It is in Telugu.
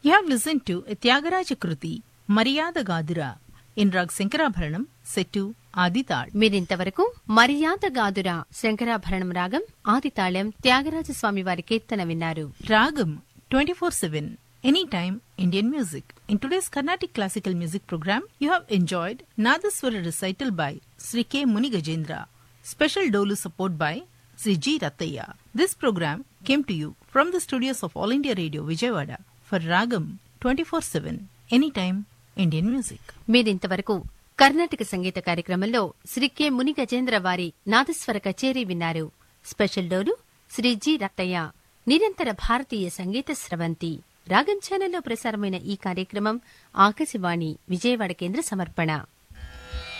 You have listened to a Tyagaraja Kruti, Maryada Gadura, in Rag Sankarabharanam, set to Adital. మీరింతవరకు మర్యాద గాదుర శంకరాభరణం రాగం ఆదితాళం త్యాగరాజస్వామి వారి కీర్తన విన్నారు Ragam 24-7, anytime Indian music. In today's Carnatic classical music program, you have enjoyed Nadaswara recital by Sri K. Muni Gajendra, special Dolu support by Sri G. Rataya. This program came to you from the studios of All India Radio Vijayawada for Ragam 24-7, anytime Indian music. మీరింతవరకు కర్ణాటక సంగీత కార్యక్రమంలో శ్రీ కె ముని గజేంద్ర వారి నాదస్వర కచేరీ విన్నారు స్పెషల్ డోలు శ్రీ జి రత్తయ్య నిరంతర భారతీయ సంగీత స్రవంతి రాగం ఛానల్లో ప్రసారమైన ఈ కార్యక్రమం ఆకాశవాణి విజయవాడ కేంద్ర సమర్పణ